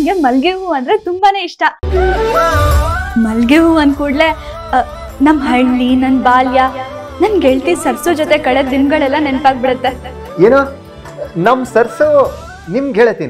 ನನಗೆ ಮಲ್ಗೆ ಹೂ ಅಂದ್ರೆ ತುಂಬಾನೇ ಇಷ್ಟ ಮಲ್ಗೆ ಹೂ ಅಂದ ಕೂಡಲೇ ನಮ್ಮ ಹಳ್ಳಿ ನನ್ನ ಬಾಲ್ಯ ನನ್ನ ಗೆಳತಿ ಸರ್ಸು ಜೊತೆ ಕಳೆದ ದಿನಗಳೆಲ್ಲ ನೆನಪಾಗ್ಬಿಡುತ್ತೆ ಏನು ನಮ್ ಸರ್ಸು ನಿಮ್ ಗೆಳತಿನ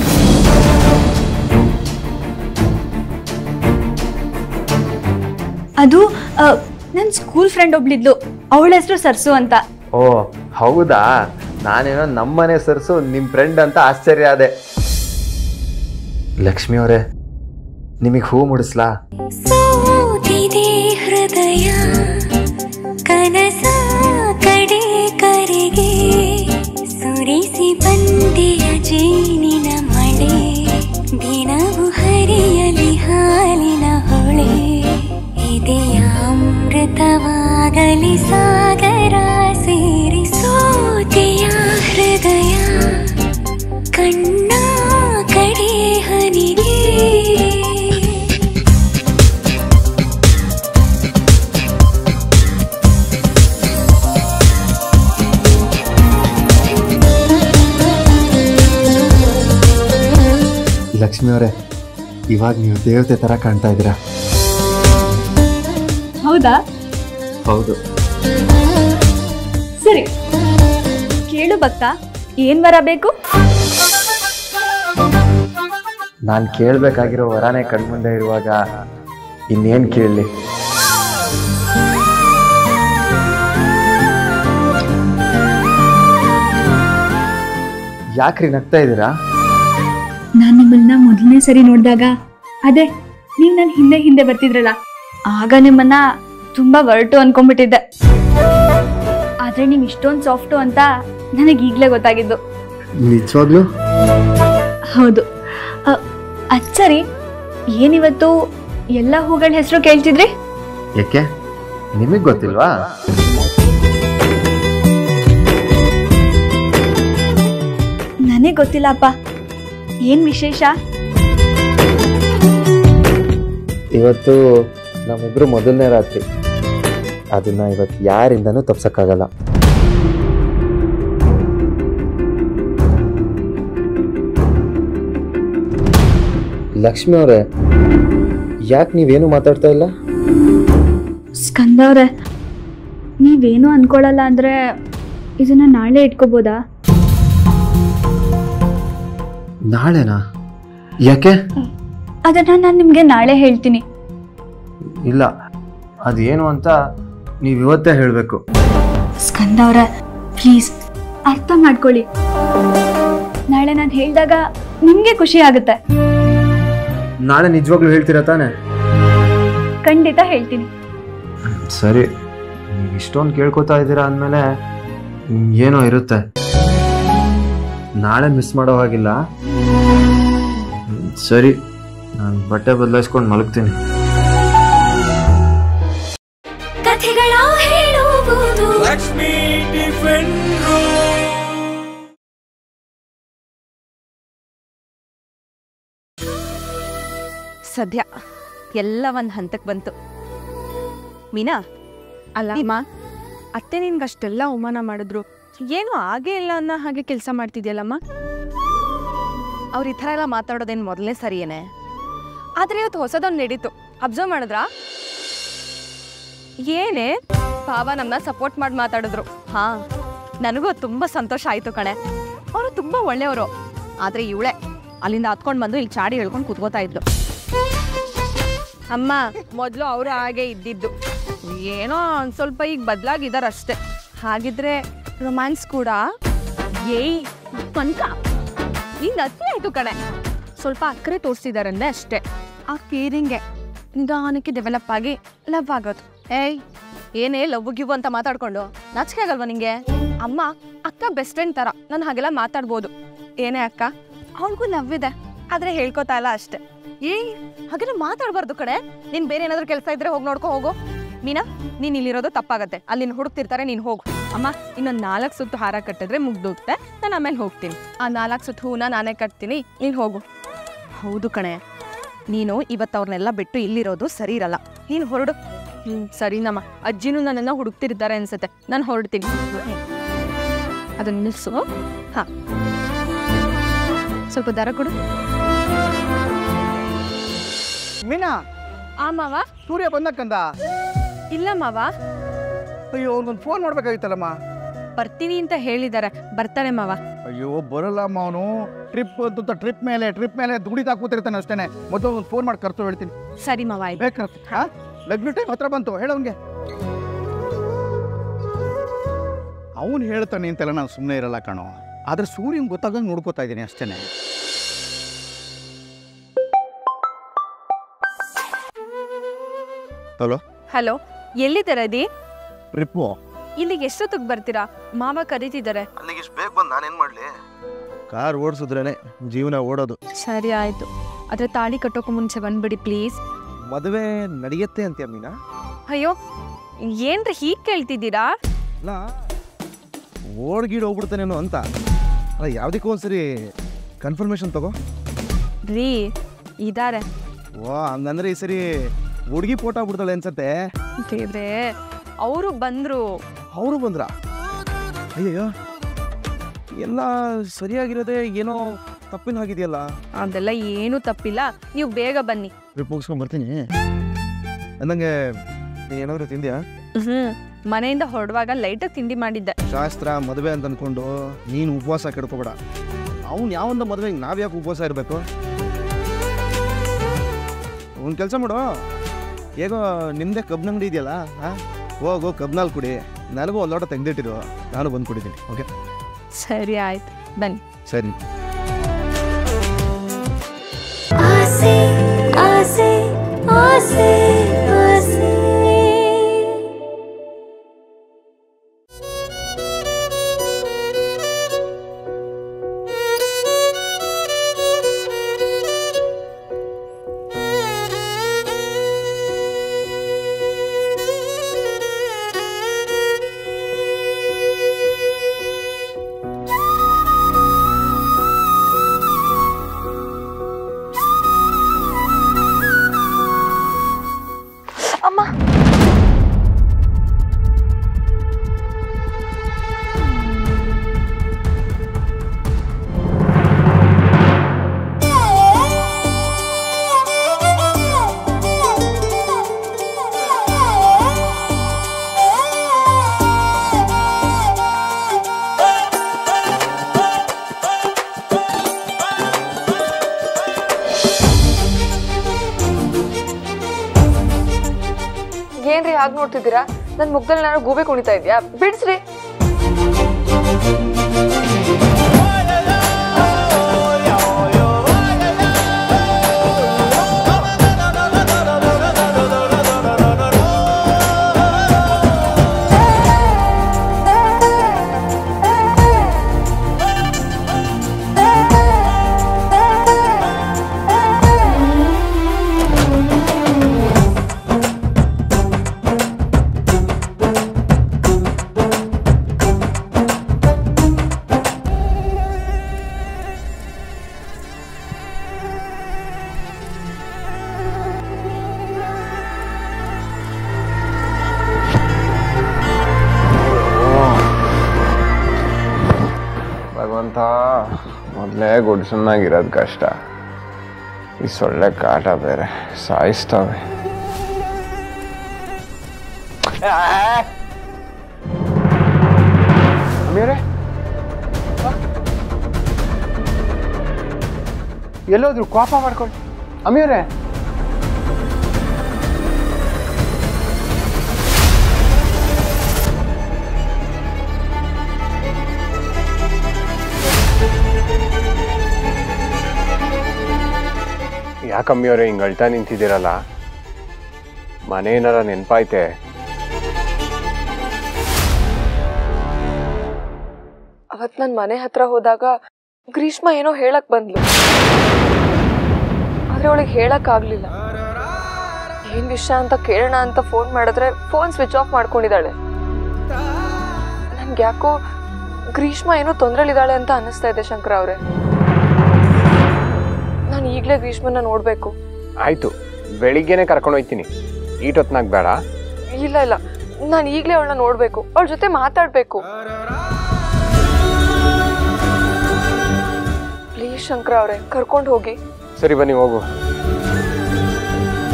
ಅದು ನನ್ನ ಸ್ಕೂಲ್ ಫ್ರೆಂಡ್ ಒಬ್ಳಿದ್ಲು ಅವಳ ಹೆಸರು ಸರ್ಸು ಅಂತ ಓ ಹೌದಾ ನಾನೇನೋ ನಮ್ಮನೆ ಸರ್ಸು ನಿಮ್ ಫ್ರೆಂಡ್ ಅಂತ ಆಶ್ಚರ್ಯ ಆದೆ ಲಕ್ಷ್ಮಿ ಅವರೇ ನಿಮಗೆ ಹೂ ಮುಡಿಸ್ಲಾ ಸೋತಿದೆ ಹೃದಯ ಕನಸ ಕಡೆ ಕರೆಗೆ ಸುರಿಸಿ ಬಂದೆಯ ಜೇನಿನ ಮಳೆ ದಿನವು ಹರಿಯಲಿ ಹಾಲಿನ ಹೊಳೆ ಇದೆಯ ಅಮೃತವಾಗಲಿ ಸಾಗರ ಸೇರಿ ಸೋತೆಯ ಹೃದಯ ಕಣ್ಣ ಕಡೆ ಹನಿಗೆ ಲಕ್ಷ್ಮಿ ಅವರೇ ಇವಾಗ ನೀವು ದೇವತೆ ತರ ಕಾಣ್ತಾ ಇದ್ದೀರಾ ಹೌದಾ ಹೌದು ಸರಿ ಕೇಳು ಭಕ್ತ ಏನ್ ವರ ಬೇಕು ನಾನು ಕೇಳಬೇಕಾಗಿರೋ ವರಾನೇ ಕಣ್ಮುಂದೆ ಇರುವಾಗ ಇನ್ನೇನು ಕೇಳಲಿ ಯಾಕ್ರಿ ನಗ್ತಾ ಇದ್ದೀರಾ ನಾನು ನಿಮ್ಮನ್ನ ಮೊದಲನೇ ಸರಿ ನೋಡಿದಾಗ ಅದೇ ನೀವು ನನ್ನ ಹಿಂದೆ ಹಿಂದೆ ಬರ್ತಿದ್ರಲ್ಲ ಆಗ ನಿಮ್ಮನ್ನ ತುಂಬಾ ಒರಟು ಅನ್ಕೊಂಡ್ಬಿಟ್ಟಿದ್ದೆ ಆದ್ರೆ ನೀವು ಇಷ್ಟೊಂದು ಸಾಫ್ಟು ಅಂತ ನನಗೆ ಈಗಲೇ ಗೊತ್ತಾಗಿದ್ದು ನಿಜವಾಗ್ಲೂ ಹೌದು ಅ, ಅದ್ ಸರಿ ಏನಿವತ್ತು ಎಲ್ಲ ಹೂಗಳ ಹೆಸರು ಕೇಳ್ತಿದ್ರಿ ಯಾಕೆ ನಿಮಗೆ ಗೊತ್ತಿಲ್ವಾ ನನಗೆ ಗೊತ್ತಿಲ್ಲಪ್ಪ ಏನ್ ವಿಶೇಷ ಇವತ್ತು ನಮ್ಮಿಬ್ರು ಮೊದಲನೇ ರಾತ್ರಿ ಅದನ್ನ ಇವತ್ತು ಯಾರಿಂದನೂ ತಪ್ಸಕ್ಕಾಗಲ್ಲ ಲಕ್ಷ್ಮಿ ಅವರೇ ಯಾಕೆ ನೀವೇನು ಮಾತಾಡ್ತಾ ಇಲ್ಲ ಸ್ಕಂದ ಅವ್ರೆ ನೀವೇನು ಅನ್ಕೊಳಲ್ಲ ಅಂದ್ರೆ ಇದನ್ನ ನಾಳೆ ಇಟ್ಕೋಬೋದಾ ನಾಳೆನಾ ಯಾಕೆ ಅದನ್ನ ನಾನು ನಿಮ್ಗೆ ನಾಳೆ ಹೇಳ್ತೀನಿ ಇಲ್ಲ ಅದೇನು ಅಂತ ನೀವು ಇವತ್ತೇ ಹೇಳಬೇಕು ಸ್ಕಂದ ಅವ್ರ ಪ್ಲೀಸ್ ಅರ್ಥ ಮಾಡ್ಕೊಳ್ಳಿ ನಾಳೆ ನಾನು ಹೇಳಿದಾಗ ನಿಮ್ಗೆ ಖುಷಿ ಆಗುತ್ತೆ ನಾಳೆ ನಿಜವಾಗ್ಲೂ ಹೇಳ್ತೀರಾ ತಾನೆ ಖಂಡಿತ ಹೇಳ್ತೀನಿ ಸರಿ ನೀವು ಇಷ್ಟೊಂದು ಕೇಳ್ಕೊತಾ ಇದ್ದೀರಾ ಅಂದಮೇಲೆ ಏನೋ ಇರುತ್ತೆ ನಾಳೆ ಮಿಸ್ ಮಾಡೋ ಹಾಗಿಲ್ಲ ಹ್ಮ್, ಸರಿ ನಾನು ಬಟ್ಟೆ ಬದಲಾಯಿಸ್ಕೊಂಡು ಮಲಗ್ತೀನಿ ಕಥೆಗಳ ಹೇಳುವುದು ಲಕ್ಷ್ಮೀ ಟಿಫಿನ್ ಸದ್ಯ ಎಲ್ಲ ಒಂದು ಹಂತಕ್ಕೆ ಬಂತು ಮೀನಾ ಅಲ್ಲ ನಿಮ್ಮ ಅತ್ತೆ ನಿನ್ಗೆ ಅಷ್ಟೆಲ್ಲ ಅವಮಾನ ಮಾಡಿದ್ರು ಏನು ಆಗೇ ಇಲ್ಲ ಅನ್ನೋ ಹಾಗೆ ಕೆಲಸ ಮಾಡ್ತಿದ್ಯಲ್ಲಮ್ಮ ಅವ್ರು ಈ ಥರ ಎಲ್ಲ ಮಾತಾಡೋದೇನು ಮೊದಲನೇ ಸರಿಯೇನೆ ಆದ್ರೆ ಇವತ್ತು ಹೊಸದೊಂದು ನಡೀತು ಅಬ್ಸರ್ವ್ ಮಾಡಿದ್ರಾ ಏನೇ ಭಾವ ನಮ್ಮನ್ನ ಸಪೋರ್ಟ್ ಮಾಡಿ ಮಾತಾಡಿದ್ರು ಹಾ ನನಗೂ ತುಂಬ ಸಂತೋಷ ಆಯ್ತು ಕಣೆ ಅವರು ತುಂಬ ಒಳ್ಳೆಯವರು ಆದರೆ ಇವಳೆ ಅಲ್ಲಿಂದ ಹತ್ಕೊಂಡು ಬಂದು ಇಲ್ಲಿ ಚಾಡಿ ಹೇಳ್ಕೊಂಡು ಕೂತ್ಕೋತಾ ಇದ್ಲು ಅಮ್ಮ ಮೊದಲು ಅವರು ಹಾಗೆ ಇದ್ದಿದ್ದು ಏನೋ ಒಂದ್ ಸ್ವಲ್ಪ ಈಗ ಬದಲಾಗಿದ್ದಾರೆ ಅಷ್ಟೇ ಹಾಗಿದ್ರೆ ರೊಮ್ಯಾನ್ಸ್ ಕೂಡ ಏಯ್ ಕನ್ಕ ನಿಂಗೆ ಅತಿ ಆಯ್ತು ಕಣೆ ಸ್ವಲ್ಪ ಅಕ್ಕರೆ ತೋರಿಸ್ತಿದಾರಂದೆ ಅಷ್ಟೇ ಆ ಕೇರಿಂಗೆ ನಿಧಾನಕ್ಕೆ ಡೆವಲಪ್ ಆಗಿ ಲವ್ ಆಗೋದು ಏಯ್ ಏನೇ ಲವ್ ಗಿವ್ ಅಂತ ಮಾತಾಡ್ಕೊಂಡು ನಾಚಿಕೆ ಆಗಲ್ವಾ ನಿಂಗೆ ಅಮ್ಮ ಅಕ್ಕ ಬೆಸ್ಟ್ ಫ್ರೆಂಡ್ ತರ ನಾನು ಹಾಗೆಲ್ಲ ಮಾತಾಡ್ಬೋದು ಏನೇ ಅಕ್ಕ ಅವಳಿಗೂ ಲವ್ ಇದೆ ಆದ್ರೆ ಹೇಳ್ಕೊತಾ ಇಲ್ಲ ಅಷ್ಟೇ ಏಯ್ ಹಾಗೆಲ್ಲ ಮಾತಾಡಬಾರ್ದು ಕಡೆ ನೀನ್ ಬೇರೆ ಏನಾದ್ರೂ ಕೆಲಸ ಇದ್ರೆ ಹೋಗಿ ನೋಡ್ಕೊ ಹೋಗು ಮೀನಾ ನೀನ್ ಇಲ್ಲಿರೋದು ತಪ್ಪಾಗತ್ತೆ ಅಲ್ಲಿ ನಿನ್ ಹುಡುಕ್ತಿರ್ತಾರೆ ನೀನ್ ಹೋಗು ಅಮ್ಮ ಇನ್ನೊಂದು ನಾಲ್ಕು ಸುತ್ತು ಹಾರ ಕಟ್ಟಿದ್ರೆ ಮುಗ್ದೋಗುತ್ತೆ ನಾನು ಆಮೇಲೆ ಹೋಗ್ತೀನಿ ಆ ನಾಲ್ಕು ಸುತ್ತು ಹೂನ ನಾನೇ ಕಟ್ತೀನಿ ನೀನು ಹೋಗು ಹೌದು ಕಣೆ ನೀನು ಇವತ್ತು ಅವ್ರನ್ನೆಲ್ಲ ಬಿಟ್ಟು ಇಲ್ಲಿರೋದು ಸರಿ ಇರಲ್ಲ ನೀನು ಹೊರಡು ಹ್ಞೂ ಸರಿನಮ್ಮ ಅಜ್ಜಿನೂ ನನ್ನನ್ನು ಹುಡುಕ್ತಿರ್ತಾರೆ ಅನ್ಸುತ್ತೆ ನಾನು ಹೊರಡ್ತೀನಿ ಅದನ್ನ ನಿಲ್ಲಿಸು ಹಾಂ ಸ್ವಲ್ಪ ದರ ಕೊಡು ಮೀನಾ ಆ ಮಾವ ಸೂರ್ಯ ಬಂದಕ್ಕಂದ ಇಲ್ಲ ಮಾವ ಅಯ್ಯೋ ಅವ್ನಿಗೊಂದು ಫೋನ್ ಮಾಡ್ಬೇಕಾಗಿತ್ತಲ್ಲಮ್ಮ ಬರ್ತೀನಿ ಅಂತ ಹೇಳಿದ್ದಾರೆ ಬರ್ತಾರೆ ಮಾವ ಅಯ್ಯೋ ಬರಲ್ಲಮ್ಮ ಅವನು ಟ್ರಿಪ್ ಅಂತ ಟ್ರಿಪ್ ಮೇಲೆ ಟ್ರಿಪ್ ಮೇಲೆ ದುಡಿತಾ ಕೂತಿರ್ತಾನೆ ಅಷ್ಟೇನೆ ಮೊದಲು ಒಂದು ಫೋನ್ ಮಾಡಿ ಕರ್ತು ಹೇಳ್ತೀನಿ ಸರಿ ಮಾವ ಆಯ್ತು ಬೇಕಾಗ್ತದೆ ಹಾ ಲಗ್ನ ಟೈಮ್ ಹತ್ರ ಬಂತು ಹೇಳೋನ್ಗೆ ಅವನು ಹೇಳ್ತಾನೆ ಅಂತೆಲ್ಲ ನಾನು ಸುಮ್ಮನೆ ಇರಲ್ಲ ಕಣೋ ಆದ್ರೆ ಸೂರ್ಯನ್ ಗೊತ್ತಾಗಂಗೆ ನೋಡ್ಕೋತಾ ಇದ್ದೀನಿ ಅಷ್ಟೇನೆ ಹಲೋ ಹಲೋ ಎಲ್ಲಿದ್ದಾರೆ ಅದಿ ಟ್ರಿಪ್ಪು ಇಲ್ಲಿಗೆ ಎಷ್ಟೊತ್ತಿಗೆ ಬರ್ತೀರಾ ಮಾವ ಕರೀತಿದ್ದಾರೆ ಅಲ್ಲಿಗೆ ಇಷ್ಟು ಬೇಗ ಬಂದು ನಾನೇನು ಮಾಡಲಿ ಕಾರ್ ಓಡಿಸಿದ್ರೇನೆ ಜೀವನ ಓಡೋದು ಸರಿ ಆಯ್ತು ಆದ್ರೆ ತಾಳಿ ಕಟ್ಟೋಕೆ ಮುಂಚೆ ಬಂದ್ಬಿಡಿ ಪ್ಲೀಸ್ ಮದುವೆ ನಡೆಯುತ್ತೆ ಅಂತೀಯ ಮೀನಾ ಅಯ್ಯೋ ಏನ್ರಿ ಹೀಗ್ ಕೇಳ್ತಿದ್ದೀರಾ ಅಲ್ಲ ಓಡ್ಗೀಡ್ ಹೋಗ್ಬಿಡ್ತಾನೇನೋ ಅಂತ ಅಲ್ಲ ಯಾವುದಕ್ಕೂ ಒಂದ್ಸರಿ ಕನ್ಫರ್ಮೇಷನ್ ತಗೋ ರೀ ಇದಾರೆ ವಾ ಹಂಗಂದ್ರೆ ಈ ಸರಿ ಹುಡುಗಿ ಫೋಟೋ ಬಿಡ್ತಾಳೆ ಅನ್ಸತ್ತೆ ದೇವ್ರೆ ಅವರು ಬಂದ್ರು ಅವರು ಬಂದ್ರ ಅಯ್ಯಯ್ಯೋ ಎಲ್ಲ ಸರಿಯಾಗಿರೋದೇ ಏನೋ ತಪ್ಪಿನ ಆಗಿದೆಯಲ್ಲ ಅದೆಲ್ಲ ಏನೂ ತಪ್ಪಿಲ್ಲ ನೀವು ಬೇಗ ಬನ್ನಿ ಟ್ರಿಪ್ ಮುಗಿಸ್ಕೊಂಡ್ ಬರ್ತೀನಿ ಅಂದಂಗೆ ನೀನ್ ಏನಾದ್ರು ತಿಂದ್ಯಾ ಹ್ಮ್ ಮನೆಯಿಂದ ಹೊರಡುವಾಗ ಲೈಟಾಗಿ ತಿಂಡಿ ಮಾಡಿದ್ದೆ ಶಾಸ್ತ್ರ ಮದುವೆ ಅಂತ ಅನ್ಕೊಂಡು ನೀನು ಉಪವಾಸ ಕೆಡ್ಕೋಬೇಡ ಅವ್ನು ಯಾವೊಂದ ಮದುವೆಗೆ ನಾವು ಯಾಕೆ ಉಪವಾಸ ಇರಬೇಕು ಒಂದು ಕೆಲಸ ಮಾಡು ಹೇಗೋ ನಿಮ್ಮದೇ ಕಬ್ಬಿನ ಅಂಗಡಿ ಇದೆಯಲ್ಲ ಹಾಂ ಹೋಗು ಕಬ್ಬಿನಲ್ಲಿ ಕುಡಿ ನನಗೂ ಒಂದು ಲೋಟ ತೆಗೆದಿಟ್ಟಿರು ನಾನು ಬಂದು ಕುಡಿತೀನಿ ಓಕೆ ಸರಿ ಆಯ್ತು ಬನ್ನಿ ಸರಿ ಆಸೆ ಆಸೆ ಆಸೆ ಆಸೆ ಏನ್ರಿ ಹಾಗೆ ನೋಡ್ತಿದ್ದೀರಾ ನನ್ನ ಮುಖದಲ್ಲಿ ನಾನು ಗೂಬೆ ಕುಣಿತಾ ಇದ್ಯಾ ಬಿಡ್ಸ್ರಿ ಭಗವಂತ ಮೊದಲೇ ಗುಡ್ಸನ್ನಾಗಿರೋದು ಕಷ್ಟ ಈ ಸೊಳ್ಳೆ ಕಾಟ ಬೇರೆ ಸಾಯಿಸ್ತವೆ ಅಮೀರೆ ಎಲ್ಲೋದ್ರು ಕೋಪ ಮಾಡ್ಕೊಂಡು ಅಮೀರೆ ಯಾಕಮ್ಮಿಯವ್ರೆ ಹಿಂಗೆ ಅಳ್ತಾ ನಿಂತಿದ್ದೀರಲ್ಲ ಮನೆ ಏನಾರ ನೆನಪಾಯ್ತೆ ಅವತ್ ನನ್ ಮನೆ ಹತ್ರ ಹೋದಾಗ ಗ್ರೀಷ್ಮ ಏನೋ ಹೇಳಕ್ ಬಂದ್ಲು ಆದ್ರೆ ಅವಳಿಗೆ ಹೇಳಕ್ ಆಗ್ಲಿಲ್ಲ ಏನ್ ವಿಷಯ ಅಂತ ಕೇಳೋಣ ಅಂತ ಫೋನ್ ಮಾಡಿದ್ರೆ ಫೋನ್ ಸ್ವಿಚ್ ಆಫ್ ಮಾಡ್ಕೊಂಡಿದ್ದಾಳೆ ನನ್ಗೆ ಯಾಕೋ ಗ್ರೀಷ್ಮ ಏನೋ ತೊಂದ್ರೆಲಿದ್ದಾಳೆ ಅಂತ ಅನ್ನಿಸ್ತಾ ಇದೆ ಶಂಕರ ಅವ್ರೆ ನಾನು ಈಗ್ಲೇ ಗ್ರೀಷ್ಮನ ನೋಡ್ಬೇಕು ಆಯ್ತು ಬೆಳಿಗ್ಗೆನೆ ಕರ್ಕೊಂಡು ಹೋಯ್ತೀನಿ ಈಟೊತ್ನಾಗ ಬೇಡ ಇಲ್ಲ ಇಲ್ಲ ನಾನು ಈಗ್ಲೇ ಅವಳನ್ನ ನೋಡ್ಬೇಕು ಅವಳ ಜೊತೆ ಮಾತಾಡ್ಬೇಕು ಪ್ಲೀಸ್ ಶಂಕರ ಅವ್ರೆ ಕರ್ಕೊಂಡು ಹೋಗಿ ಸರಿ ಬನ್ನಿ ಹೋಗು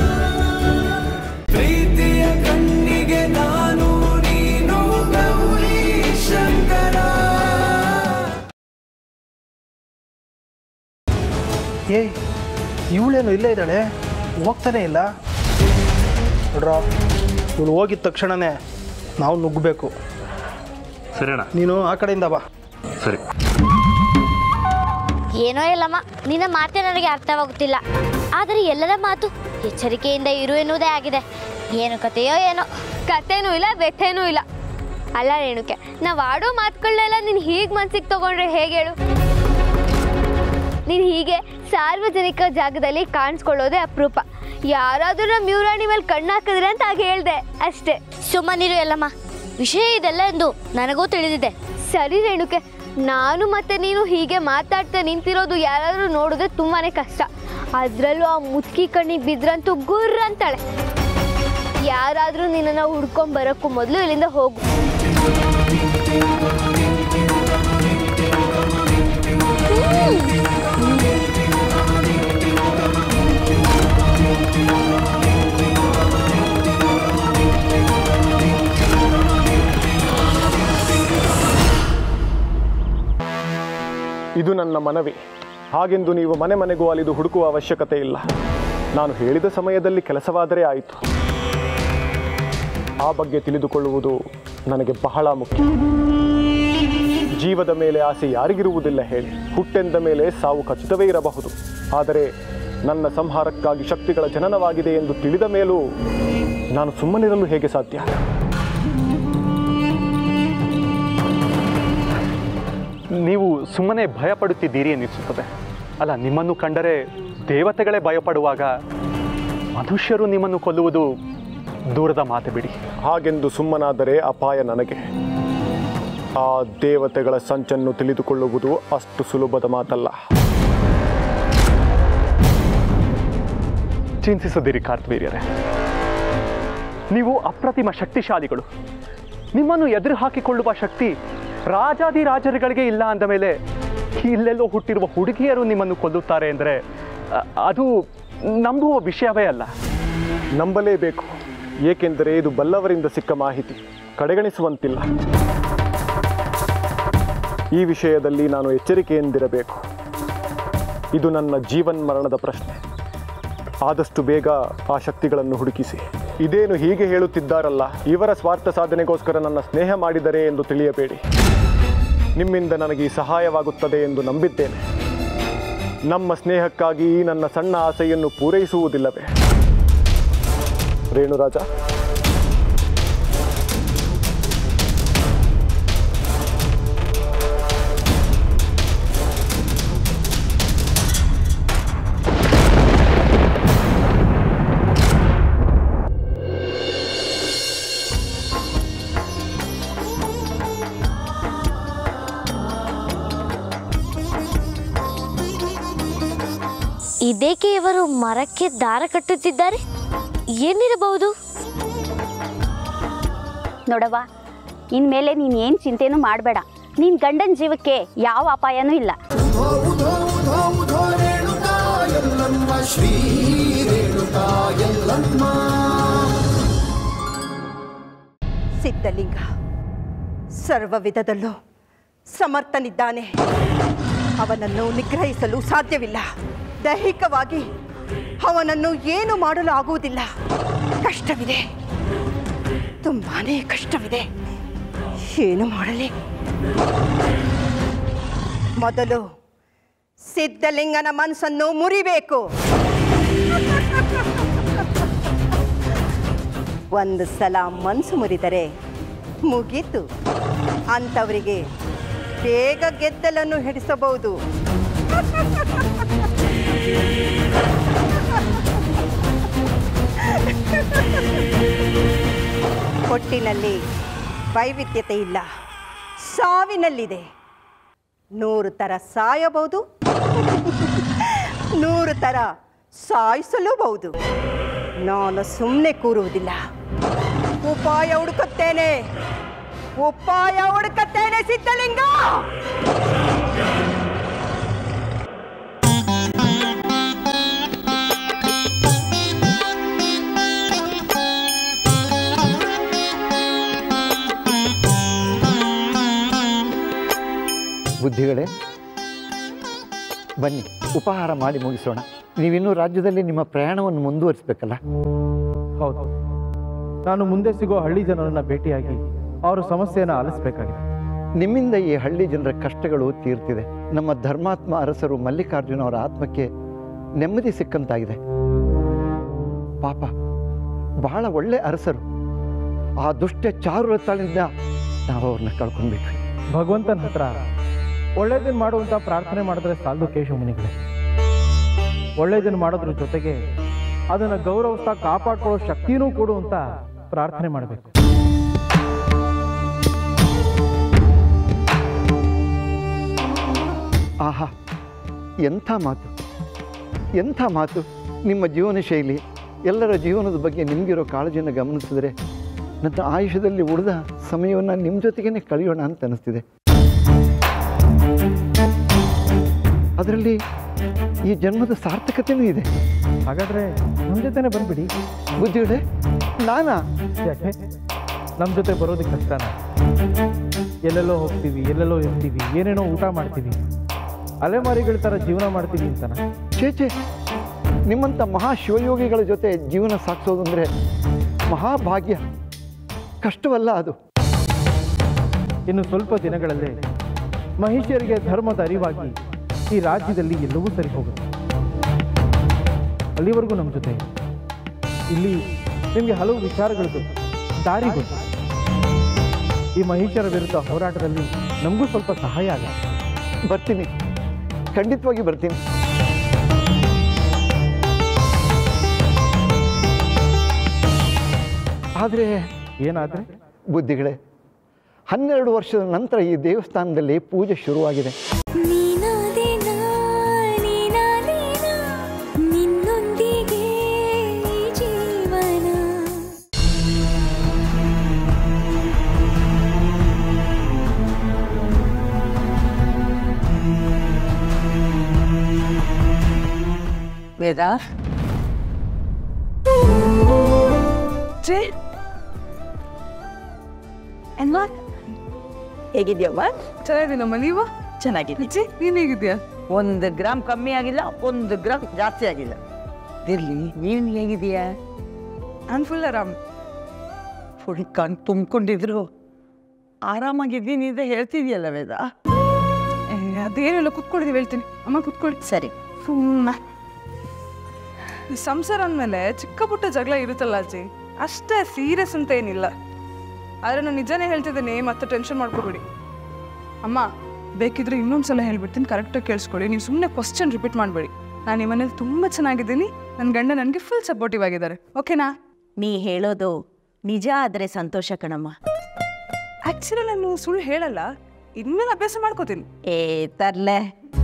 ಏಯ್ ಇವಳೇನು ಇಲ್ಲೇ ಇದ್ದಾಳೆ ಹೋಗ್ತಾನೆ ಇಲ್ಲ ನೋಡ್ರ ಇವಳು ಹೋಗಿದ ತಕ್ಷಣನೇ ನಾವು ನುಗ್ಗಬೇಕು ಸರಿ ಅಣ್ಣ ನೀನು ಆ ಕಡೆಯಿಂದ ಬಾ ಸರಿ ಏನೋ ಇಲ್ಲಮ್ಮ ನಿನ್ನ ಮಾತೇ ನನಗೆ ಅರ್ಥವಾಗುತ್ತಿಲ್ಲ ಆದರೆ ಎಲ್ಲರ ಮಾತು ಎಚ್ಚರಿಕೆಯಿಂದ ಇರು ಎನ್ನುವುದೇ ಆಗಿದೆ ಏನು ಕತೆಯೋ ಏನೋ ಕತೆನೂ ಇಲ್ಲ ವ್ಯಥೆನೂ ಇಲ್ಲ ಅಲ್ಲ ರೇಣುಕೆ ನಾವು ಆಡೋ ಮಾತುಗಳನ್ನೆಲ್ಲ ನೀನು ಹೀಗೆ ಮನ್ಸಿಗೆ ತಗೊಂಡ್ರೆ ಹೇಗೆ ಹೇಳು ನೀನು ಹೀಗೆ ಸಾರ್ವಜನಿಕ ಜಾಗದಲ್ಲಿ ಕಾಣಿಸ್ಕೊಳ್ಳೋದೇ ಅಪರೂಪ ಯಾರಾದರೂ ನಮ್ಮ ಯುವರಾಣಿ ಮೇಲೆ ಕಣ್ಣು ಹಾಕಿದ್ರೆ ಅಂತ ಆಗ ಹೇಳ್ದೆ ಅಷ್ಟೇ ಸುಮ್ಮನಿರು ಎಲ್ಲಮ್ಮ ವಿಷಯ ಇದೆಲ್ಲ ಎಂದು ನನಗೂ ತಿಳಿದಿದೆ ಸರಿ ರೇಣುಕೆ ನಾನು ಮತ್ತೆ ನೀನು ಹೀಗೆ ಮಾತಾಡ್ತಾ ನಿಂತಿರೋದು ಯಾರಾದರೂ ನೋಡಿದ್ರೆ ತುಂಬಾನೇ ಕಷ್ಟ ಅದರಲ್ಲೂ ಆ ಮುಚ್ಕಿ ಕಣ್ಣಿಗೆ ಬಿದ್ರಂತೂ ಗುರ್ರ ಅಂತಾಳೆ ಯಾರಾದರೂ ನಿನ್ನನ್ನು ಹುಡ್ಕೊಂಡ್ ಬರೋಕ್ಕೂ ಮೊದಲು ಇಲ್ಲಿಂದ ಹೋಗು ಇದು ನನ್ನ ಮನವಿ ಹಾಗೆಂದು ನೀವು ಮನೆ ಮನೆಗೂ ಅಲಿದು ಹುಡುಕುವ ಅವಶ್ಯಕತೆ ಇಲ್ಲ ನಾನು ಹೇಳಿದ ಸಮಯದಲ್ಲಿ ಕೆಲಸವಾದರೆ ಆಯಿತು ಆ ಬಗ್ಗೆ ತಿಳಿದುಕೊಳ್ಳುವುದು ನನಗೆ ಬಹಳ ಮುಖ್ಯ ಜೀವದ ಮೇಲೆ ಆಸೆ ಯಾರಿಗಿರುವುದಿಲ್ಲ ಹೇಳಿ ಹುಟ್ಟೆಂದ ಮೇಲೆ ಸಾವು ಖಚಿತವೇ ಇರಬಹುದು ಆದರೆ ನನ್ನ ಸಂಹಾರಕ್ಕಾಗಿ ಶಕ್ತಿಗಳ ಜನನವಾಗಿದೆ ಎಂದು ತಿಳಿದ ಮೇಲೂ ನಾನು ಸುಮ್ಮನಿರಲು ಹೇಗೆ ಸಾಧ್ಯ ನೀವು ಸುಮ್ಮನೆ ಭಯಪಡುತ್ತಿದ್ದೀರಿ ಎನ್ನಿಸುತ್ತದೆ ಅಲ್ಲ ನಿಮ್ಮನ್ನು ಕಂಡರೆ ದೇವತೆಗಳೇ ಭಯಪಡುವಾಗ ಮನುಷ್ಯರು ನಿಮ್ಮನ್ನು ಕೊಲ್ಲುವುದು ದೂರದ ಮಾತು ಬಿಡಿ ಹಾಗೆಂದು ಸುಮ್ಮನಾದರೆ ಅಪಾಯ ನನಗೆ ಆ ದೇವತೆಗಳ ಸಂಚನ್ನು ತಿಳಿದುಕೊಳ್ಳುವುದು ಅಷ್ಟು ಸುಲಭದ ಮಾತಲ್ಲ ಚಿಂತಿಸದಿರಿ ಕಾರ್ತ್ವೀರ್ಯರೇ ನೀವು ಅಪ್ರತಿಮ ಶಕ್ತಿಶಾಲಿಗಳು ನಿಮ್ಮನ್ನು ಎದುರು ಹಾಕಿಕೊಳ್ಳುವ ಶಕ್ತಿ ರಾಜಾದಿ ರಾಜರುಗಳಿಗೆ ಇಲ್ಲ ಅಂದ ಮೇಲೆ ಇಲ್ಲೆಲ್ಲೋ ಹುಟ್ಟಿರುವ ಹುಡುಗಿಯರು ನಿಮ್ಮನ್ನು ಕೊಲ್ಲುತ್ತಾರೆ ಅಂದರೆ ಅ- ಅದು ನಂಬುವ ವಿಷಯವೇ ಅಲ್ಲ ನಂಬಲೇಬೇಕು ಏಕೆಂದರೆ ಇದು ಬಲ್ಲವರಿಂದ ಸಿಕ್ಕ ಮಾಹಿತಿ ಕಡೆಗಣಿಸುವಂತಿಲ್ಲ ಈ ವಿಷಯದಲ್ಲಿ ನಾನು ಎಚ್ಚರಿಕೆಯಿಂದಿರಬೇಕು ಇದು ನನ್ನ ಜೀವನ್ಮರಣದ ಪ್ರಶ್ನೆ ಆದಷ್ಟು ಬೇಗ ಆ ಶಕ್ತಿಗಳನ್ನು ಹುಡುಕಿಸಿ ಇದೇನು ಹೀಗೆ ಹೇಳುತ್ತಿದ್ದಾರಲ್ಲ ಇವರ ಸ್ವಾರ್ಥ ಸಾಧನೆಗೋಸ್ಕರ ನನ್ನ ಸ್ನೇಹ ಮಾಡಿದರೆ ಎಂದು ತಿಳಿಯಬೇಡಿ ನಿಮ್ಮಿಂದ ನನಗೆ ಈ ಸಹಾಯವಾಗುತ್ತದೆ ಎಂದು ನಂಬಿದ್ದೇನೆ ನಮ್ಮ ಸ್ನೇಹಕ್ಕಾಗಿ ಈ ನನ್ನ ಸಣ್ಣ ಆಸೆಯನ್ನು ಪೂರೈಸುವುದಿಲ್ಲವೇ ರೇಣುರಾಜ ಇದೇಕೆ ಇವರು ಮರಕ್ಕೆ ದಾರ ಕಟ್ಟುತ್ತಿದ್ದಾರೆ ಏನಿರಬಹುದು ನೋಡವ್ವ ಇನ್ಮೇಲೆ ನೀನು ಏನು ಚಿಂತೆನೂ ಮಾಡಬೇಡ ನಿನ್ನ ಗಂಡನ ಜೀವಕ್ಕೆ ಯಾವ ಅಪಾಯನೂ ಇಲ್ಲ ಶ್ರೀ ರೇಣುಕಾ ಎಲ್ಲಮ್ಮ ಸಿದ್ಧಲಿಂಗ ಸರ್ವ ವಿಧದಲ್ಲೂ ಸಮರ್ಥನಿದ್ದಾನೆ ಅವನನ್ನು ನಿಗ್ರಹಿಸಲು ಸಾಧ್ಯವಿಲ್ಲ ದೈಹಿಕವಾಗಿ ಅವನನ್ನು ಏನು ಮಾಡಲು ಆಗುವುದಿಲ್ಲ ಕಷ್ಟವಿದೆ ತುಂಬಾನೇ ಕಷ್ಟವಿದೆ ಏನು ಮಾಡಲಿ ಮೊದಲು ಸಿದ್ಧಲಿಂಗನ ಮನಸ್ಸನ್ನು ಮುರಿಬೇಕು ಒಂದು ಸಲ ಮನಸ್ಸು ಮುರಿದರೆ ಮುಗೀತು ಅಂಥವರಿಗೆ ಬೇಗ ಗೆದ್ದಲನ್ನು ಹಿಡಿಸಬಹುದು ಹೊಟ್ಟಿನಲ್ಲಿ ವೈವಿಧ್ಯತೆ ಇಲ್ಲ ಸಾವಿನಲ್ಲಿದೆ ನೂರು ಥರ ಸಾಯಬಹುದು ನೂರು ಥರ ಸಾಯಿಸಲೂಬಹುದು ನಾನು ಸುಮ್ಮನೆ ಕೂರುವುದಿಲ್ಲ ಉಪಾಯ ಹುಡುಕುತ್ತೇನೆ ಉಪಾಯ ಹುಡುಕುತ್ತೇನೆ ಸಿದ್ಧಲಿಂಗ ಬುದ್ಧಿಗಳೇ ಬನ್ನಿ ಉಪಹಾರ ಮಾಡಿ ಮುಗಿಸೋಣ ನೀವಿನ್ನೂ ರಾಜ್ಯದಲ್ಲಿ ನಿಮ್ಮ ಪ್ರಯಾಣವನ್ನು ಮುಂದುವರಿಸಬೇಕಲ್ಲ ಹೌದು ನಾನು ಮುಂದೆ ಸಿಗೋ ಹಳ್ಳಿ ಜನರನ್ನ ಭೇಟಿಯಾಗಿ ಅವರ ಸಮಸ್ಯೆಯನ್ನು ಆಲಿಸಬೇಕಾಗಿದೆ ನಿಮ್ಮಿಂದ ಈ ಹಳ್ಳಿ ಜನರ ಕಷ್ಟಗಳು ತೀರ್ತಿದೆ ನಮ್ಮ ಧರ್ಮಾತ್ಮ ಅರಸರು ಮಲ್ಲಿಕಾರ್ಜುನ ಅವರ ಆತ್ಮಕ್ಕೆ ನೆಮ್ಮದಿ ಸಿಕ್ಕಂತಾಗಿದೆ ಪಾಪ ಬಹಳ ಒಳ್ಳೆ ಅರಸರು ಆ ದುಷ್ಟ ಚಾರುಲತಾಳಿಂದ ನಾವು ಅವ್ರನ್ನ ಕಳ್ಕೊಂಡ್ಬಿಟ್ವಿ ಭಗವಂತನ ಹತ್ರ ಒಳ್ಳೇದನ್ನು ಮಾಡುವಂತ ಪ್ರಾರ್ಥನೆ ಮಾಡಿದ್ರೆ ಸಾಲದು ಕೇಶವ ಮುನಿಗಳೇ ಒಳ್ಳೇದನ್ನು ಮಾಡೋದ್ರ ಜೊತೆಗೆ ಅದನ್ನು ಗೌರವಿಸ್ತಾ ಕಾಪಾಡ್ಕೊಳ್ಳೋ ಶಕ್ತಿನೂ ಕೊಡು ಅಂತ ಪ್ರಾರ್ಥನೆ ಮಾಡಬೇಕು ಆಹಾ ಎಂಥ ಮಾತು ಎಂಥ ಮಾತು ನಿಮ್ಮ ಜೀವನ ಶೈಲಿ ಎಲ್ಲರ ಜೀವನದ ಬಗ್ಗೆ ನಿಮಗಿರೋ ಕಾಳಜಿಯನ್ನು ಗಮನಿಸಿದ್ರೆ ನನ್ನ ಆಯುಷ್ಯದಲ್ಲಿ ಉಳಿದ ಸಮಯವನ್ನು ನಿಮ್ಮ ಜೊತೆಗೇ ಕಳೆಯೋಣ ಅಂತ ಅನಿಸ್ತಿದೆ ಅದರಲ್ಲಿ ಈ ಜನ್ಮದ ಸಾರ್ಥಕತೆಯೂ ಇದೆ ಹಾಗಾದ್ರೆ ನಮ್ಮ ಜೊತೆನೆ ಬಂದ್ಬಿಡಿ ಬುದ್ಧಿಗಳೇ ನಾನಾ ಯಾಕೆ ನಮ್ಮ ಜೊತೆ ಬರೋದಕ್ಕೆ ಕಷ್ಟನ ಎಲ್ಲೆಲ್ಲೋ ಹೋಗ್ತೀವಿ ಎಲ್ಲೆಲ್ಲೋ ಇರ್ತೀವಿ ಏನೇನೋ ಊಟ ಮಾಡ್ತೀವಿ ಅಲೆಮಾರಿಗಳ ಥರ ಜೀವನ ಮಾಡ್ತೀವಿ ಅಂತನ ಚೇಚೆ ನಿಮ್ಮಂಥ ಮಹಾ ಶಿವಯೋಗಿಗಳ ಜೊತೆ ಜೀವನ ಸಾಗಿಸೋದು ಅಂದರೆ ಮಹಾಭಾಗ್ಯ ಕಷ್ಟವಲ್ಲ ಅದು ಇನ್ನು ಸ್ವಲ್ಪ ದಿನಗಳಲ್ಲೇ ಮಹಿಷಿಯರಿಗೆ ಧರ್ಮದ ಅರಿವಾಗಿ ಈ ರಾಜ್ಯದಲ್ಲಿ ಎಲ್ಲವೂ ಸರಿ ಹೋಗುತ್ತೆ ಅಲ್ಲಿವರೆಗೂ ನಮ್ಮ ಜೊತೆ ಇಲ್ಲಿ ನಿಮಗೆ ಹಲವು ವಿಚಾರಗಳು ದಾರಿ ಗೊತ್ತು ಈ ಮಹಿಷರ ವಿರುದ್ಧ ಹೋರಾಟದಲ್ಲಿ ನಮಗೂ ಸ್ವಲ್ಪ ಸಹಾಯ ಆಗುತ್ತೆ ಬರ್ತೀನಿ ಖಂಡಿತವಾಗಿ ಬರ್ತೀನಿ ಆದರೆ ಏನಾದರೆ ಬುದ್ಧಿಗಳೇ ಹನ್ನೆರಡು ವರ್ಷದ ನಂತರ ಈ ದೇವಸ್ಥಾನದಲ್ಲಿ ಪೂಜೆ ಶುರುವಾಗಿದೆ ನಿನ್ನೊಂದಿಗೆ ಜೀವನ ವೇದ ಜೇ ಎನ್ನ ಹೇಗಿದ್ಯವ್ವ ಚೆನ್ನಾಗಿದ್ದೀನಮ್ಮ ನೀವು ಚೆನ್ನಾಗಿದೆ ಅಜ್ಜಿ ನೀನ್ ಹೇಗಿದ್ಯಾ ಒಂದು ಗ್ರಾಮ್ ಕಮ್ಮಿ ಆಗಿಲ್ಲ ಒಂದು ಗ್ರಾಮ್ ಜಾಸ್ತಿ ಆಗಿಲ್ಲ ಇರ್ಲಿ ನೀನು ಹೇಗಿದೀಯಾ ನಾನು ಫುಲ್ ಆರಾಮ್ ಫುಲ್ ಕಣ್ ತುಂಬಿಕೊಂಡಿದ್ರು ಆರಾಮಾಗಿದ್ದೀನಿ ಅಂತ ಹೇಳ್ತಿದ್ಯಲ್ಲ ವೇದ ಏ, ಅದೇನಿಲ್ಲ ಕುತ್ಕೊಳ್ತೀವಿ ಹೇಳ್ತೀನಿ ಅಮ್ಮ ಕುತ್ಕೊಳ್ಳಿ ಸರಿ ಸುಮ್ಮನೆ ಈ ಸಂಸಾರ ಅಂದಮೇಲೆ ಚಿಕ್ಕ ಪುಟ್ಟ ಜಗಳ ಇರುತ್ತಲ್ಲ ಅಜ್ಜಿ ಅಷ್ಟೇ ಸೀರಿಯಸ್ ಅಂತ ಏನಿಲ್ಲ ಆದರೆ ನಾನು ನಿಜಾನೇ ಹೇಳ್ತಿದ್ದೀನಿ ಮತ್ತೆ ಟೆನ್ಷನ್ ಮಾಡ್ಕೋಬೇಡಿ ಅಮ್ಮ ಬೇಕಿದ್ರೆ ಇನ್ನೊಂದ್ಸಲ ಹೇಳ್ಬಿಡ್ತೀನಿ ಕರೆಕ್ಟಾಗಿ ಕೇಳಿಸ್ಕೊಳ್ಳಿ ನೀವು ಸುಮ್ಮನೆ ಕ್ವಶನ್ ರಿಪೀಟ್ ಮಾಡಬೇಡಿ ನಾನು ಈ ಮನೇಲಿ ತುಂಬ ಚೆನ್ನಾಗಿದ್ದೀನಿ ನನ್ನ ಗಂಡ ನನಗೆ ಫುಲ್ ಸಪೋರ್ಟಿವ್ ಆಗಿದ್ದಾರೆ ಓಕೆನಾ ನೀ ಹೇಳೋದು ನಿಜ ಆದರೆ ಸಂತೋಷ ಕಣಮ್ಮ ಆ್ಯಕ್ಚುಲಿ ನಾನು ಸುಳ್ಳು ಹೇಳಲ್ಲ ಇನ್ಮೇಲೆ ಅಭ್ಯಾಸ ಮಾಡ್ಕೋತೀನಿ ಏ ತರ್ಲೆ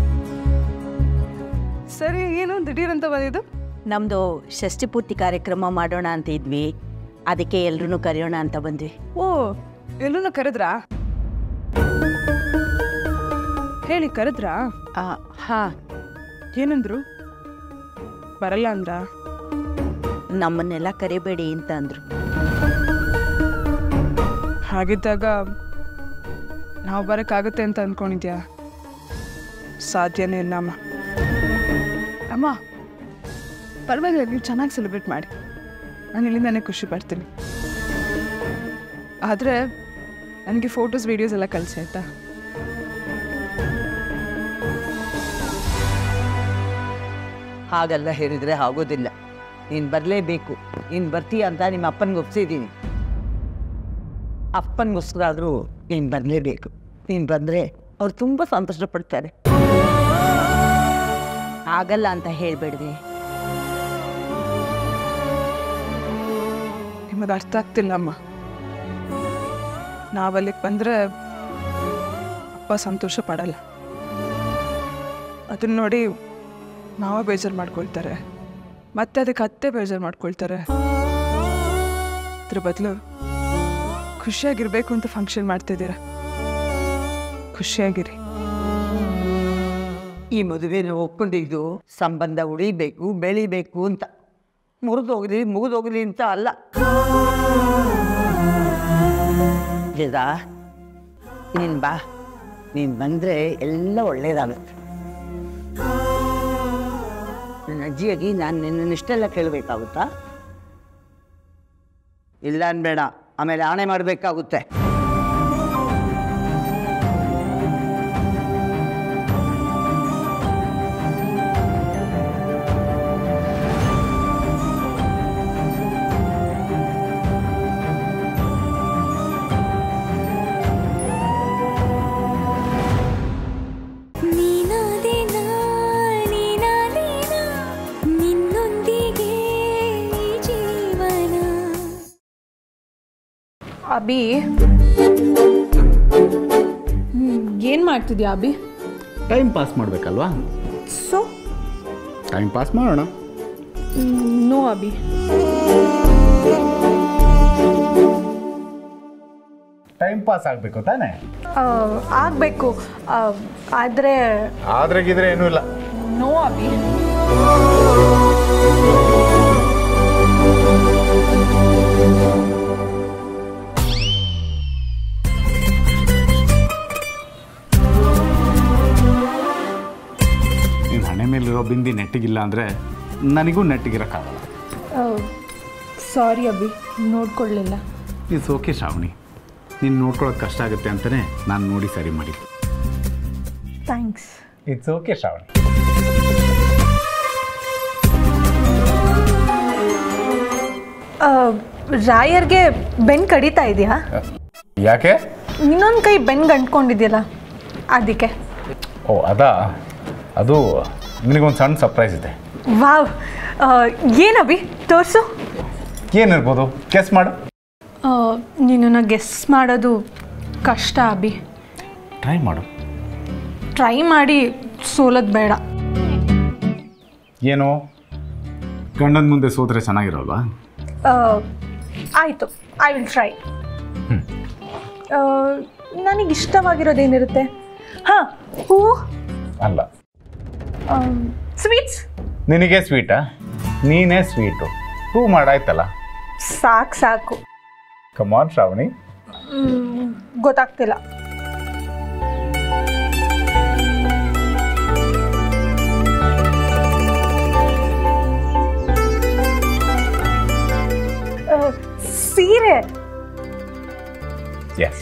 ಸರಿ ಏನು ದಿಢೀರ್ ಅಂತ ಬಂದಿದ್ದು ನಮ್ಮದು ಷಷ್ಠಿ ಪೂರ್ತಿ ಕಾರ್ಯಕ್ರಮ ಮಾಡೋಣ ಅಂತ ಇದ್ವಿ ಅದಕ್ಕೆ ಎಲ್ರೂ ಕರೆಯೋಣ ಅಂತ ಬಂದ್ವಿ ಓ ಎಲ್ಲೂ ಕರೆದ್ರಾ ಹೇಳಿ ಕರೆದ್ರಾ ಹಾ ಏನಂದ್ರು ಬರಲ್ಲ ಅಂದ್ರ ನಮ್ಮನ್ನೆಲ್ಲ ಕರಿಬೇಡಿ ಅಂತ ಅಂದ್ರು ಹಾಗಿದ್ದಾಗ ನಾವು ಬರೋಕ್ಕಾಗುತ್ತೆ ಅಂತ ಅಂದ್ಕೊಂಡಿದ್ಯಾ ಸಾಧ್ಯನೇ ಇಲ್ಲ ಅಮ್ಮ ಅಮ್ಮ ಪರವಾಗಿಲ್ಲ ನೀವು ಚೆನ್ನಾಗಿ ಸೆಲೆಬ್ರೇಟ್ ಮಾಡಿ ನಾನು ಇಲ್ಲಿಂದಾನೇ ಖುಷಿ ಪಡ್ತೀನಿ ಆದರೆ ನನಗೆ ಫೋಟೋಸ್ ವೀಡಿಯೋಸ್ ಎಲ್ಲ ಕಳಿಸಿ ಆಯ್ತಾ ಹಾಗೆಲ್ಲ ಹೇಳಿದ್ರೆ ಆಗೋದಿಲ್ಲ ನೀನು ಬರಲೇಬೇಕು ನೀನು ಬರ್ತೀಯ ಅಂತ ನಿಮ್ಮ ಅಪ್ಪನಿಗೆ ಒಪ್ಸಿದ್ದೀನಿ ಅಪ್ಪನಿಗೋಸ್ಕರ ಆದರೂ ನೀನು ಬರಲೇಬೇಕು ನೀನು ಬಂದರೆ ಅವ್ರು ತುಂಬ ಸಂತೋಷ ಪಡ್ತಾರೆ ಆಗಲ್ಲ ಅಂತ ಹೇಳ್ಬೇಡ್ದೆ ನಿಮಗೆ ಅರ್ಥ ಆಗ್ತಿಲ್ಲ ಅಮ್ಮ ನಾವಲ್ಲಿಗೆ ಬಂದರೆ ಅಪ್ಪ ಸಂತೋಷ ಪಡಲ್ಲ ಅದನ್ನ ನೋಡಿ ನಾವೇ ಬೇಜಾರು ಮಾಡ್ಕೊಳ್ತಾರೆ ಮತ್ತೆ ಅದಕ್ಕೆ ಅತ್ತೆ ಬೇಜಾರು ಮಾಡ್ಕೊಳ್ತಾರೆ ಅದ್ರ ಬದಲು ಖುಷಿಯಾಗಿರ್ಬೇಕು ಅಂತ ಫಂಕ್ಷನ್ ಮಾಡ್ತಿದ್ದೀರ ಖುಷಿಯಾಗಿರಿ ಈ ಮದುವೆನ ಒಪ್ಕೊಂಡಿದ್ದು ಸಂಬಂಧ ಉಳಿಬೇಕು ಬೆಳಿಬೇಕು ಅಂತ ಮುರಿದೋಗ್ಲಿ ಮುಗಿದೋಗ್ಲಿ ಅಂತ ಅಲ್ಲ ವೇದ ನೀನು ಬಾ ನೀನು ಬಂದರೆ ಎಲ್ಲ ಒಳ್ಳೇದಾಗುತ್ತೆ ಅಜ್ಜಿಯಾಗಿ ನಾನು ನಿನ್ನನ್ನಿಷ್ಟೆಲ್ಲ ಕೇಳಬೇಕಾಗುತ್ತಾ ಇಲ್ಲ ಅನ್ಬೇಡ ಆಮೇಲೆ ಆಣೆ ಮಾಡಬೇಕಾಗುತ್ತೆ ನೀನಾದೇನಾ ನೀನಾದೇನಾ ನಿನ್ನೊಂದಿಗೆ ಈ ಜೀವನ ಅಭಿ ಏನು ಮಾಡ್ತಿದ್ಯಾ ಅಭಿ ಟೈಮ್ ಪಾಸ್ ಮಾಡಬೇಕಲ್ವಾ ಸೊ ಟೈಮ್ ಪಾಸ್ ಮಾಡೋಣ ನೋ ಅಭಿ ಟೈಮ್ ಪಾಸ್ ಆಗಬೇಕು ತಾನೇ ಆಗಬೇಕು ಆದರೆ ಆದ್ರೆ ಗಿದ್ರೆ ಏನೂ ಇಲ್ಲ ನೋ ಅಭಿ ನಿನ್ನ ಹಣೆ ಮೇಲಿರೋ ಬಿಂದಿ ನೆಟ್ಟಿಗಿಲ್ಲ ಅಂದರೆ ನನಗೂ ನೆಟ್ಟಿಗಿರೋಕ್ಕಾಗಲ್ಲ ಸಾರಿ ಅಭಿ ನೋಡ್ಕೊಳ್ಳಿಲ್ಲ ಇಟ್ಸ್ ಓಕೆ ಶ್ರಾವಣಿ ನೀನು ನೋಡ್ಕೊಳ್ಳೋದು ಕಷ್ಟ ಆಗುತ್ತೆ ಅಂತಲೇ ನಾನು ನೋಡಿ ಸರಿ ಮಾಡಿದ್ದು ಥ್ಯಾಂಕ್ಸ್ ಇಟ್ಸ್ ಓಕೆ ಶ್ರಾವಣಿ ರಾಯರ್ಗೆ ಬೆನ್ ಕಡಿತಾ ಇದೆಯಾ ಯಾಕೆ ಇನ್ನೊಂದು ಕೈ ಬೆನ್ ಗಂಟ್ಕೊಂಡಿದ್ಯಲ್ಲ ಅದಕ್ಕೆ ಓ ಅದಾ ಅದು ನಿನಗೊಂದು ಸಣ್ಣ ಸರ್ಪ್ರೈಸ್ ಇದೆ ವಾವ್ ಏನಭಿ ತೋರಿಸು ಏನಿರ್ಬೋದು ಕೆಸ್ ಮಾಡು ನಿನ್ನನ್ನು ಗೆಸ್ ಮಾಡೋದು ಕಷ್ಟ ಅಭಿ ಟ್ರೈ ಮಾಡು ಟ್ರೈ ಮಾಡಿ ಸೋಲೋದು ಬೇಡ ಏನು ಗಂಡನ ಮುಂದೆ ಸೋತ್ರೆ ಚೆನ್ನಾಗಿರೋಲ್ವಾ ಆಯಿತು ಐ ವಿಲ್ ಟ್ರೈ ನನಗೆ ಇಷ್ಟವಾಗಿರೋದೇನಿರುತ್ತೆ ಹಾಂ ಹೂವು ಅಲ್ಲ ಸ್ವೀಟ್ಸ್ ನಿನಗೆ ಸ್ವೀಟಾ ನೀನೇ ಸ್ವೀಟು ಹೂ ಮಾಡಾಯ್ತಲ್ಲ ಸಾಕು ಸಾಕು ಕಮಾನ್ ಶ್ರಾವಣಿ ಮ್, ಗೊತ್ತಾಗ್ತಿಲ್ಲ ಆ, ಸೀರೆ ಎಸ್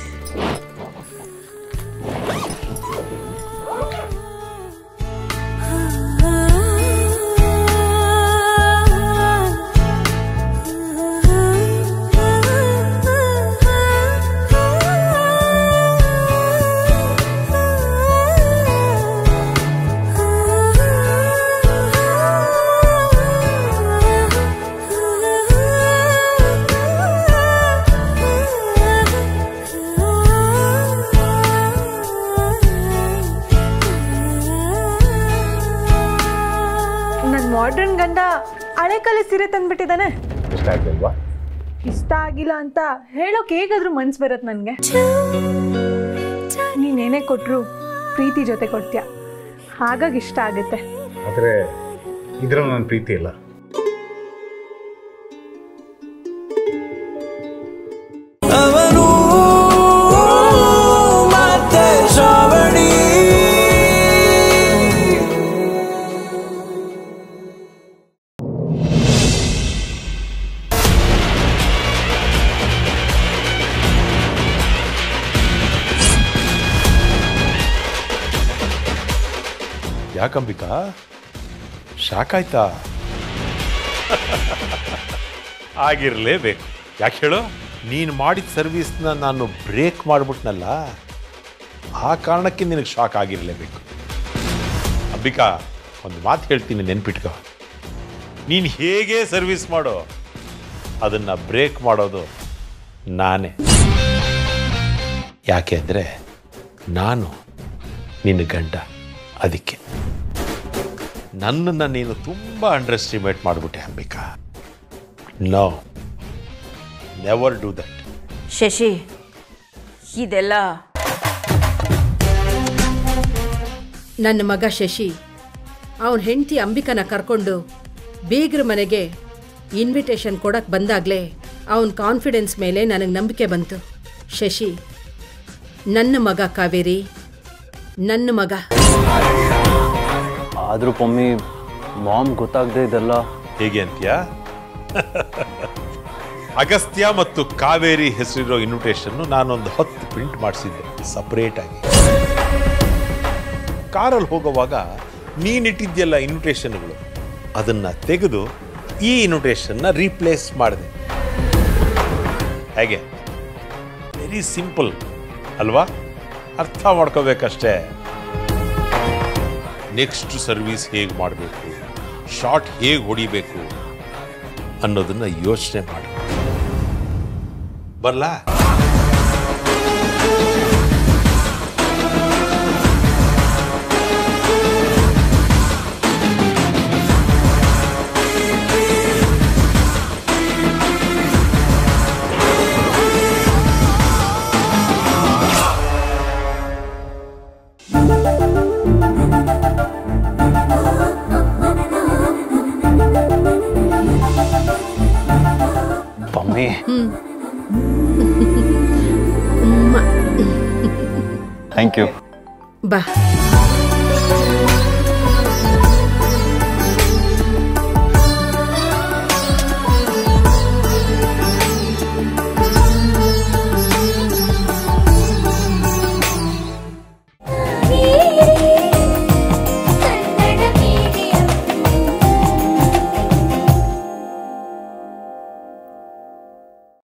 ನನ್ನ ಮಾಡ್ರನ್ ಗಂಡ ಹಳೆ ಕಾಲ ಸೀರೆ ತಂದ್ಬಿಟ್ಟಿದ್ದಾನೆ ಇಷ್ಟ ಆಗ್ಲಿಲ್ವಾ ಇಷ್ಟ ಆಗಿಲ್ಲ ಅಂತ ಹೇಳೋಕೆ ಹೇಗಾದ್ರೂ ಮನ್ಸು ಬರುತ್ತೆ ನನಗೆ ನೀನೇನೇ ಕೊಟ್ಟರು ಪ್ರೀತಿ ಜೊತೆ ಕೊಡ್ತೀಯ ಹಾಗಾಗಿ ಇಷ್ಟ ಆಗುತ್ತೆ ಆದರೆ ಇದ್ರಲ್ಲಿ ನನ್ನ ಪ್ರೀತಿ ಇಲ್ಲ ಅವನು ಮತ್ತೆ ಶ್ರಾವಣಿ ಯಾಕಂಬಿಕಾ ಶಾಕ್ ಆಯ್ತಾ ಆಗಿರಲೇಬೇಕು ಯಾಕೆ ಹೇಳು ನೀನು ಮಾಡಿದ ಸರ್ವಿಸ್ನ ನಾನು ಬ್ರೇಕ್ ಮಾಡಿಬಿಟ್ನಲ್ಲ ಆ ಕಾರಣಕ್ಕೆ ನಿನಗೆ ಶಾಕ್ ಆಗಿರಲೇಬೇಕು ಅಂಬಿಕಾ ಒಂದು ಮಾತು ಹೇಳ್ತೀನಿ ನೆನ್ಪಿಟ್ಕೋ ನೀನು ಹೇಗೆ ಸರ್ವಿಸ್ ಮಾಡೋ ಅದನ್ನು ಬ್ರೇಕ್ ಮಾಡೋದು ನಾನೇ ಯಾಕೆ ಅಂದರೆ ನಾನು ನಿನ್ನ ಗಂಡ ಅದಕ್ಕೆ ನನ್ನನ್ನು ನೀನು ತುಂಬ ಅಂಡರ್ ಎಸ್ಟಿಮೇಟ್ ಮಾಡಿಬಿಟ್ಟೆ Ambika no never do that Shashi ಇದೆಲ್ಲ ನನ್ನ ಮಗ ಶಶಿ ಅವನ ಹೆಂಡತಿ ಅಂಬಿಕನ ಕರ್ಕೊಂಡು ಬೀಗ್ರ ಮನೆಗೆ ಇನ್ವಿಟೇಷನ್ ಕೊಡಕ್ಕೆ ಬಂದಾಗಲೇ ಅವನ ಕಾನ್ಫಿಡೆನ್ಸ್ ಮೇಲೆ ನನಗೆ ನಂಬಿಕೆ ಬಂತು ಶಶಿ ನನ್ನ ಮಗ ಕಾವೇರಿ ನನ್ನ ಮಗ ಆದರೂ ಪಮ್ಮಿ ಮಾಮ್ ಗೊತ್ತಾಗದೆ ಇದೆಲ್ಲ ಹೇಗೆ ಅಂತೀಯಾ ಅಗಸ್ತ್ಯ ಮತ್ತು ಕಾವೇರಿ ಹೆಸರಿರೋ ಇನ್ವಿಟೇಷನ್ ನಾನೊಂದು ಹತ್ತು ಪ್ರಿಂಟ್ ಮಾಡಿಸಿದ್ದೆ ಸಪರೇಟ್ ಆಗಿ ಕಾರಲ್ಲಿ ಹೋಗುವಾಗ ನೀನಿಟ್ಟಿದ್ಯಲ್ಲ ಇನ್ವಿಟೇಷನ್ಗಳು ಅದನ್ನ ತೆಗೆದು ಈ ಇನ್ವಿಟೇಷನ್ನ ರೀಪ್ಲೇಸ್ ಮಾಡಿದೆ ಹೇಗೆ ವೆರಿ ಸಿಂಪಲ್ ಅಲ್ವಾ ಅರ್ಥ ಮಾಡ್ಕೋಬೇಕಷ್ಟೇ ನೆಕ್ಸ್ಟ್ ಸರ್ವಿಸ್ ಹೇಗೆ ಮಾಡಬೇಕು ಶಾರ್ಟ್ ಹೇಗೆ ಹೊಡಿಬೇಕು ಅನ್ನೋದನ್ನ ಯೋಚನೆ ಮಾಡಿ ಬರ್ಲಾ ಮಮ್ಮಿ ಥ್ಯಾಂಕ್ ಯು ಬಾ